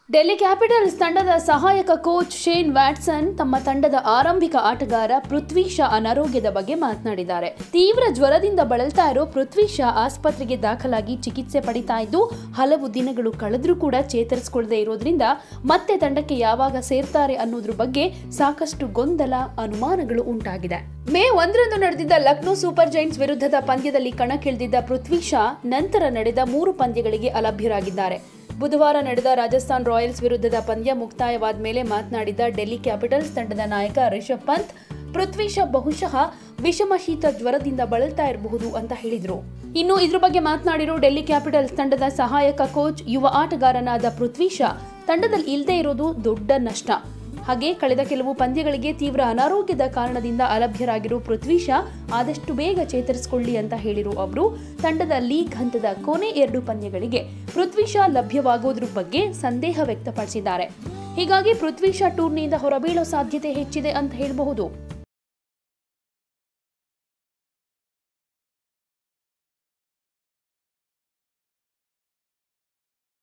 Delhi capitals ತಂಡದ ಸಹಾಯಕ coach Shane Watson ತಮ್ಮ ತಂಡದ ಆರಂಭಿಕ ಆಟಗಾರ ಪೃಥ್ವಿ ಶಾ ಅನಾರೋಗ್ಯದ ಬಗ್ಗೆ ಮಾತನಾಡಿದ್ದಾರೆ ತೀವ್ರ ಜ್ವರದಿಂದ ಬಳಲ್ತಾ ಇರೋ ಪೃಥ್ವಿ ಶಾ ಆಸ್ಪತ್ರೆಗೆ ದಾಖಲಾಗಿ ಚಿಕಿತ್ಸೆ ಪಡಿತಾ ಇದ್ದು ಹಲವು ದಿನಗಳು ಕಳೆದ್ರೂ ಕೂಡ ಚೇತರಿಸಿಕೊಳ್ಳದೆ ಇರೋದ್ರಿಂದ ಮತ್ತೆ ತಂಡಕ್ಕೆ ಯಾವಾಗ ಸೇರ್ತಾರೆ ಅನ್ನೋದ್ರ ಬಗ್ಗೆ ಸಾಕಷ್ಟು ಗೊಂದಲ ಅನುಮಾನಗಳು ಉಂಟಾಗಿದೆ ಮೇ ಒಂದರಂದು ನಡೆದಿದ್ದ ಲಕ್ನೋ ಸೂಪರ್ ಜೈಂಟ್ಸ್ ವಿರುದ್ಧದ ಪಂದ್ಯದಲ್ಲಿ ಕಣಕ್ಕಿಳಿದಿದ್ದ ಪೃಥ್ವಿ ಶಾ ನಂತರ ನಡೆದ ಮೂರು ಪಂದ್ಯಗಳಿಗೆ ಅಲಭ್ಯರಾಗಿದ್ದಾರೆ ಬುಧವಾರ ನಡೆದ ರಾಜಸ್ಥಾನ್ ರಾಯಲ್ಸ್ ವಿರುದ್ಧದ ಪಂದ್ಯ ಮುಕ್ತಾಯವಾದ ಮೇಲೆ ಮಾತನಾಡಿದ ಡೆಲ್ಲಿ ಕ್ಯಾಪಿಟಲ್ಸ್ ತಂಡದ ನಾಯಕ ರಿಷಬ್ ಪಂತ್ ಪೃಥ್ವಿ ಶಾ ಬಹುಶಃ ವಿಷಮ ಶೀತ ಜ್ವರದಿಂದ ಬಳಲ್ತಾ ಇರಬಹುದು ಅಂತ ಹೇಳಿದ್ರು ಇನ್ನು ಇದ್ರ ಬಗ್ಗೆ ಮಾತನಾಡಿರೋ ಡೆಲ್ಲಿ ಕ್ಯಾಪಿಟಲ್ಸ್ ತಂಡದ ಸಹಾಯಕ ಕೋಚ್ ಯುವ ಆಟಗಾರನಾದ ಪೃಥ್ವಿ ಶಾ ತಂಡದಲ್ಲಿ ಇಲ್ಲದೆ ಇರೋದು ದೊಡ್ಡ ನಷ್ಟ ಹಾಗೆ ಕಳೆದ ಕೆಲವು ಪಂದ್ಯಗಳಿಗೆ ತೀವ್ರ ಅನಾರೋಗ್ಯದ ಕಾರಣದಿಂದ ಅಲಭ್ಯರಾಗಿರೋ ಪೃಥ್ವಿ ಶಾ ಆದಷ್ಟು ಬೇಗ ಚೇತರಿಸಿಕೊಳ್ಳಿ ಅಂತ ಹೇಳಿರೋ ಅವರು ತಂಡದ ಲೀಗ್ ಹಂತದ ಕೊನೆ ಎರಡು ಪಂದ್ಯಗಳಿಗೆ ಪೃಥ್ವಿ ಶಾ ಲಭ್ಯವಾಗೋದ್ರ ಬಗ್ಗೆ ಸಂದೇಹ ವ್ಯಕ್ತಪಡಿಸಿದ್ದಾರೆ ಹೀಗಾಗಿ ಪೃಥ್ವಿ ಶಾ ಟೂರ್ನಿಯಿಂದ ಹೊರಬೀಳೋ ಸಾಧ್ಯತೆ ಹೆಚ್ಚಿದೆ ಅಂತ ಹೇಳಬಹುದು